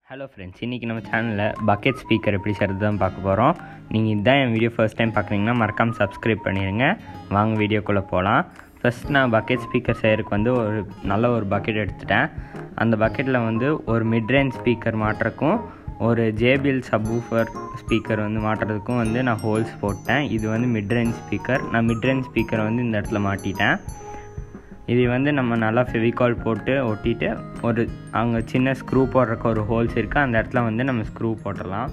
hello friends இன்றைக்கி நம்ம சேனலில் பக்கெட் ஸ்பீக்கர் எப்படி செய்கிறது தான் பார்க்க போகிறோம் நீங்கள் இதுதான் என் வீடியோ ஃபர்ஸ்ட் டைம் பார்க்குறீங்கன்னா மறக்காமல் சப்ஸ்கிரைப் பண்ணிடுங்க வாங்க வீடியோக்குள்ளே போகலாம் ஃபஸ்ட் நான் பக்கெட் ஸ்பீக்கர் செய்கிறதுக்கு வந்து ஒரு நல்ல ஒரு பக்கெட் எடுத்துட்டேன் அந்த பக்கெட்டில் வந்து ஒரு மிட்ரேஞ்ச் ஸ்பீக்கர் மாட்டுறக்கும் ஒரு ஜேபிஎல் சப்வூஃபர் ஸ்பீக்கர் வந்து மாட்டுறதுக்கும் வந்து நான் ஹோல்ஸ் போட்டேன் இது வந்து மிட்ரேஞ்ச் ஸ்பீக்கர் நான் மிட்ரேஞ்ச் ஸ்பீக்கரை வந்து இந்த இடத்துல மாட்டிட்டேன் இது வந்து நம்ம நல்லா ஃபெவிகால் போட்டு ஒட்டிட்டு ஒரு அங்கே சின்ன ஸ்க்ரூ போடுறக்கு ஒரு ஹோல்ஸ் இருக்குது அந்த இடத்துல வந்து நம்ம ஸ்க்ரூ போட்டுடலாம்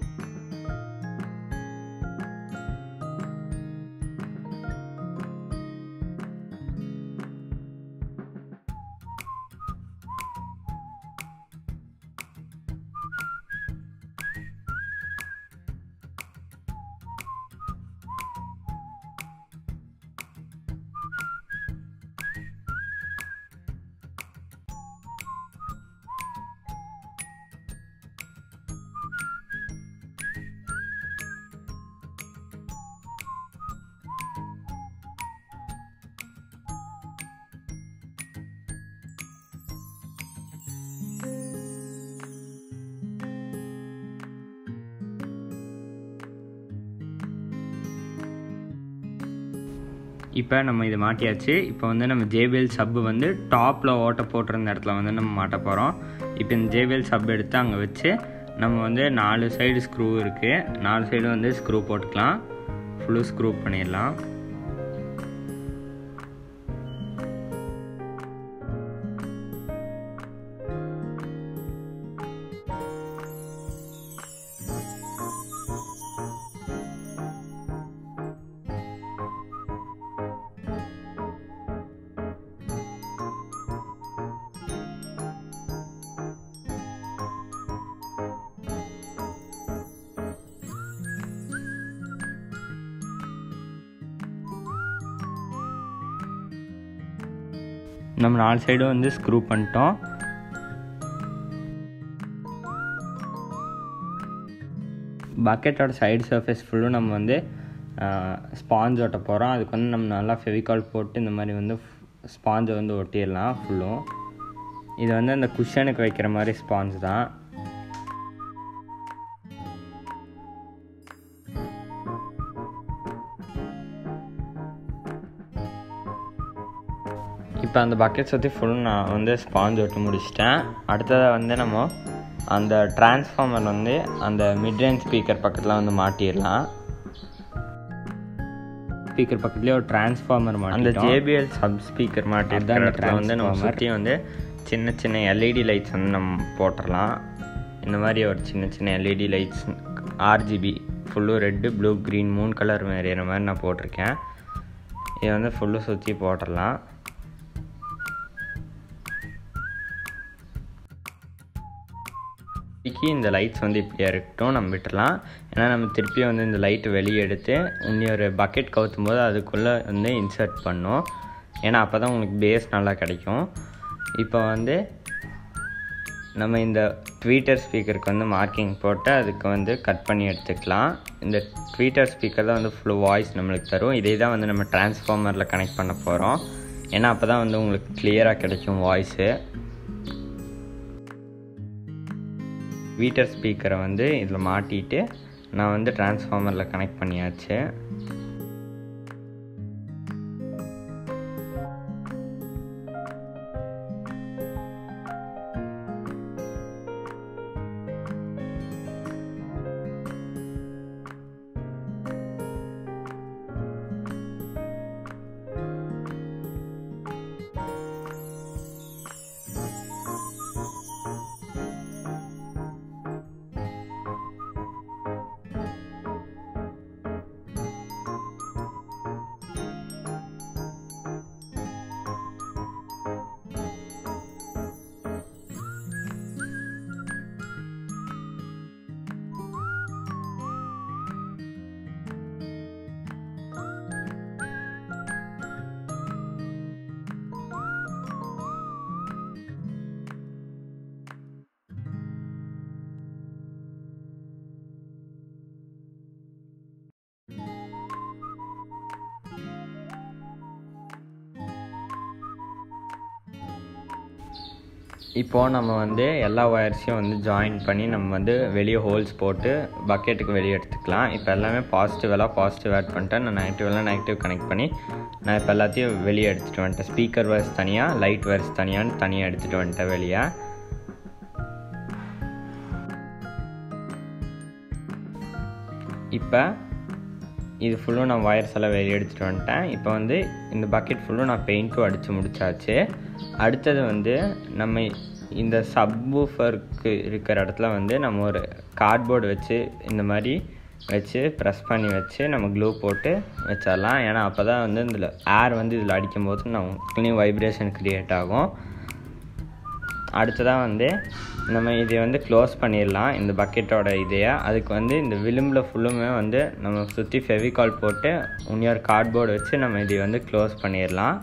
இப்போ நம்ம இதை மாட்டியாச்சு இப்போ வந்து நம்ம ஜேபிஎல் சப்பு வந்து டாப்பில் ஓட்ட போட்டிருந்த இடத்துல வந்து நம்ம மாட்ட போகிறோம் இப்போ இந்த ஜேபிஎல் சப் எடுத்து அங்கே வச்சு நம்ம வந்து நாலு சைடு ஸ்க்ரூ இருக்குது நாலு சைடு வந்து ஸ்க்ரூ போட்டுக்கலாம் ஃபுல்லு ஸ்க்ரூ பண்ணிடலாம் நம்ம நாலு சைடும் வந்து ஸ்க்ரூ பண்ணிட்டோம் பக்கெட்டோட சைடு சர்ஃபேஸ் ஃபுல்லும் நம்ம வந்து ஸ்பாஞ்ச் ஒட்ட போகிறோம் அதுக்கு வந்து நம்ம நல்லா ஃபெவிகால் போட்டு இந்த மாதிரி வந்து ஸ்பாஞ்சை வந்து ஒட்டிடலாம் ஃபுல்லும் இது வந்து அந்த குஷனுக்கு வைக்கிற மாதிரி ஸ்பாஞ்ச் தான் இப்போ அந்த பக்கெட் சுற்றி ஃபுல் நான் வந்து ஸ்பாஞ்ச் ஒட்டி முடிச்சிட்டேன் அடுத்ததாக வந்து நம்ம அந்த டிரான்ஸ்ஃபார்மர் வந்து அந்த மிட்ரேஞ்ச் ஸ்பீக்கர் பக்கத்தில் வந்து மாட்டிடலாம் ஸ்பீக்கர் பக்கத்துலேயே ஒரு டிரான்ஸ்ஃபார்மர் மாட்டி அந்த ஜேபிஎல் சப் ஸ்பீக்கர் மாட்டி அந்த இடத்துல வந்து நம்ம சுற்றி வந்து சின்ன சின்ன எல்இடி லைட்ஸ் வந்து நம்ம போட்டுடலாம் இந்த மாதிரி ஒரு சின்ன சின்ன எல்இடி லைட்ஸ் ஆர்ஜிபி ஃபுல்லும் ரெட்டு ப்ளூ க்ரீன் மூணு கலர் எறிகிற மாதிரி நான் போட்டிருக்கேன் இதை வந்து ஃபுல்லும் சுற்றி போட்டுடலாம் இப்போதைக்கு இந்த லைட்ஸ் வந்து இப்படியே இருக்கட்டும் நம்ம விட்டுடலாம் ஏன்னா நம்ம திருப்பி வந்து இந்த லைட்டு வெளியே எடுத்து இன்னி ஒரு பக்கெட் கவுத்தும் போது அதுக்குள்ளே வந்து இன்சர்ட் பண்ணோம் ஏன்னா அப்போ தான் உங்களுக்கு பேஸ் நல்லா கிடைக்கும் இப்போ வந்து நம்ம இந்த ட்வீட்டர் ஸ்பீக்கருக்கு வந்து மார்க்கிங் போட்டு அதுக்கு வந்து கட் பண்ணி எடுத்துக்கலாம் இந்த ட்வீட்டர் ஸ்பீக்கர் தான் வந்து ஃபுல் வாய்ஸ் நம்மளுக்கு தரும் இதே தான் வந்து நம்ம டிரான்ஸ்ஃபார்மரில் கனெக்ட் பண்ண போகிறோம் ஏன்னா அப்போ தான் வந்து உங்களுக்கு கிளியராக கிடைக்கும் வாய்ஸு வீட்டர் ஸ்பீக்கரை வந்து இதில் மாட்டிட்டு நான் வந்து டிரான்ஸ்ஃபார்மரில் கனெக்ட் பண்ணியாச்சு இப்போது நம்ம வந்து எல்லா ஒயர்ஸையும் வந்து ஜாயின் பண்ணி நம்ம வந்து வெளியே ஹோல்ஸ் போட்டு பக்கெட்டுக்கு வெளியே எடுத்துக்கலாம் இப்போ எல்லாமே பாசிட்டிவ் எல்லாம் பாசிட்டிவ் ஆட் பண்ணிட்டேன் நான் நெகட்டிவ் எல்லாம் நெகட்டிவ் கனெக்ட் பண்ணி நான் இப்போ எல்லாத்தையும் வெளியே எடுத்துகிட்டு வந்துட்டேன் ஸ்பீக்கர் வயர்ஸ் தனியாக லைட் வயர்ஸ் தனியான்னு தனியாக எடுத்துகிட்டு வந்துட்டேன் வெளியே இப்போ இது ஃபுல்லும் நான் ஒயர்ஸ் எல்லாம் வெளியே எடுத்துகிட்டு வந்துட்டேன் இப்போ வந்து இந்த பக்கெட் ஃபுல்லும் நான் பெயிண்ட்டும் அடித்து முடிச்சாச்சு அடுத்தது வந்து நம்ம இந்த சப்வூஃபருக்கு இருக்கிற இடத்துல வந்து நம்ம ஒரு கார்ட்போர்டு வச்சு இந்த மாதிரி வச்சு ப்ரெஸ் பண்ணி வச்சு நம்ம க்ளூ போட்டு வச்சிடலாம் ஏன்னா அப்போ தான் வந்து இதில் ஏர் வந்து இதில் அடிக்கும்போது நமக்குள்ளேயும் வைப்ரேஷன் க்ரியேட் ஆகும் அடுத்ததாக வந்து நம்ம இதை வந்து க்ளோஸ் பண்ணிடலாம் இந்த பக்கெட்டோட இதையை அதுக்கு வந்து இந்த விளிம்பில் ஃபுல்லுமே வந்து நம்ம சுற்றி ஃபெவிகால் போட்டு இன்னொரு கார்ட்போர்டு வச்சு நம்ம இதை வந்து க்ளோஸ் பண்ணிடலாம்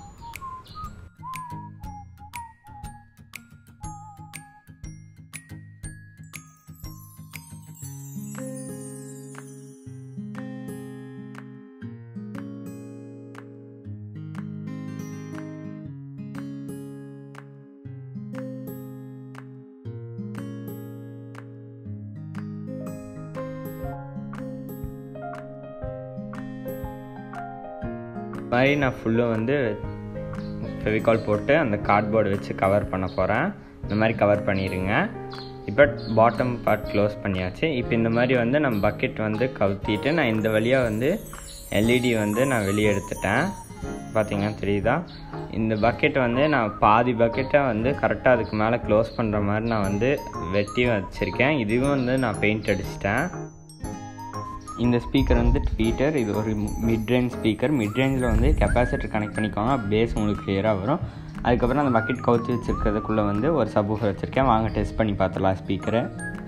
மாதிரி நான் ஃபுல்லும் வந்து ஃபெவிகால் போட்டு அந்த கார்ட்போர்டு வச்சு கவர் பண்ண போகிறேன் இந்த மாதிரி கவர் பண்ணிடுங்க இப்போ பாட்டம் பார்ட் க்ளோஸ் பண்ணியாச்சு இப்போ இந்த மாதிரி வந்து நம்ம பக்கெட் வந்து கவுத்திட்டு நான் இந்த வழியாக வந்து எல்இடி வந்து நான் வெளியே எடுத்துட்டேன் பார்த்தீங்கன்னா தெரியுதா இந்த பக்கெட் வந்து நான் பாதி பக்கெட்டை வந்து கரெக்டாக அதுக்கு மேலே க்ளோஸ் பண்ணுற மாதிரி நான் வந்து வெட்டி வச்சுருக்கேன் இதுவும் வந்து நான் பெயிண்ட் அடிச்சிட்டேன் இந்த ஸ்பீக்கர் வந்து ட்வீட்டர் இது ஒரு மிட் ரேஞ்ச் ஸ்பீக்கர் மிட் ரேஞ்சில் வந்து கெப்பாசிட்டர் கனெக்ட் பண்ணிக்கோங்க பேஸ் உங்களுக்கு கிளியராக வரும் அதுக்கப்புறம் அந்த பக்கெட் கவுத்தி வச்சுருக்கிறதுக்குள்ளே வந்து ஒரு சப்வூஃபர் வச்சுருக்கேன் வாங்க டெஸ்ட் பண்ணி பார்த்துடலாம் ஸ்பீக்கரை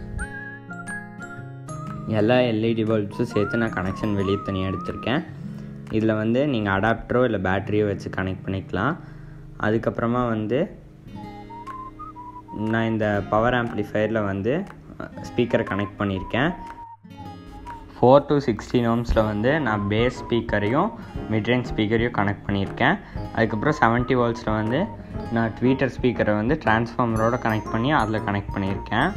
எல்லா எல்இடி பல்ப்ஸும் சேர்த்து நான் கனெக்ஷன் வெளியே தனியாக எடுத்திருக்கேன் இதில் வந்து நீங்கள் அடாப்டரோ இல்லை பேட்டரியோ வச்சு கனெக்ட் பண்ணிக்கலாம் அதுக்கப்புறமா வந்து நான் இந்த பவர் ஆம்ப்ளிஃபயரில் வந்து ஸ்பீக்கரை கனெக்ட் பண்ணியிருக்கேன் ஃபோர் டு சிக்ஸ்டீன் ஓம்ஸில் வந்து நான் பேஸ் ஸ்பீக்கரையும் மிட்ரேஞ்ச் ஸ்பீக்கரையும் கனெக்ட் பண்ணியிருக்கேன் அதுக்கப்புறம் செவன்ட்டி வால்ஸில் வந்து நான் ட்வீட்டர் ஸ்பீக்கரை வந்து டிரான்ஸ்ஃபார்மரோட கனெக்ட் பண்ணி அதில் கனெக்ட் பண்ணியிருக்கேன்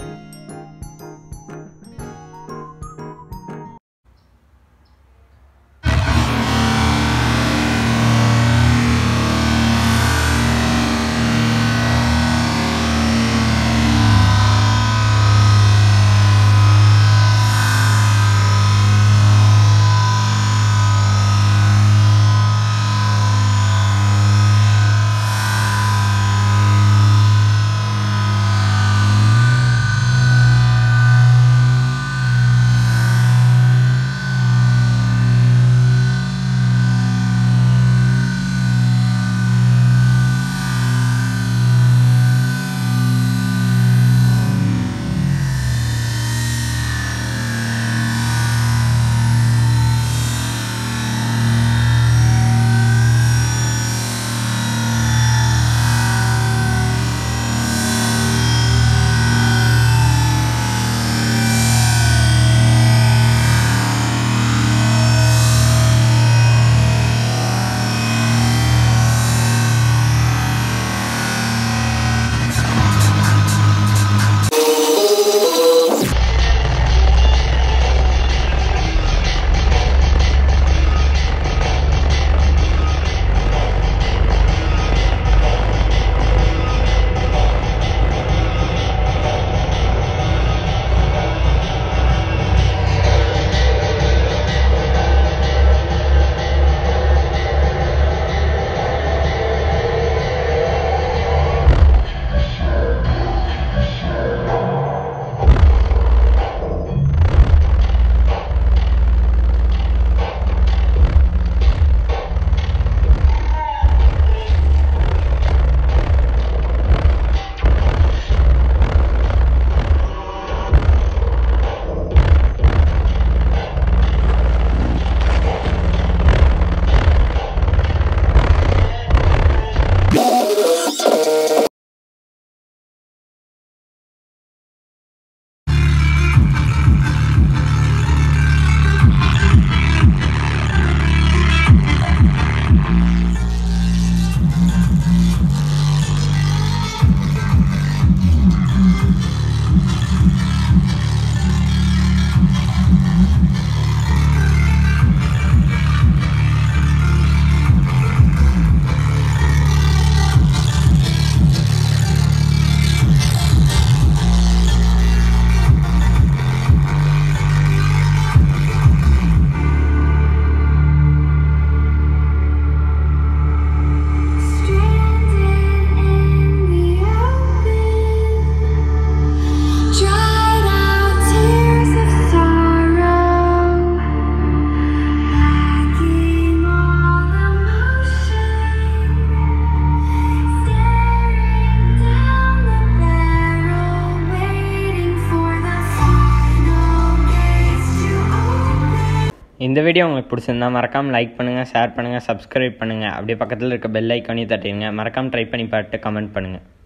இந்த வீடியோ உங்களுக்கு பிடிச்சிருந்தா மறக்காமல் லைக் பண்ணுங்கள் ஷேர் பண்ணுங்கள் சப்ஸ்கிரைப் பண்ணுங்கள் அப்படியே பக்கத்தில் இருக்க பெல் ஐக்கானையும் தட்டிடுங்க மறக்காமல் ட்ரை பண்ணி பார்த்துட்டு கமெண்ட் பண்ணுங்கள்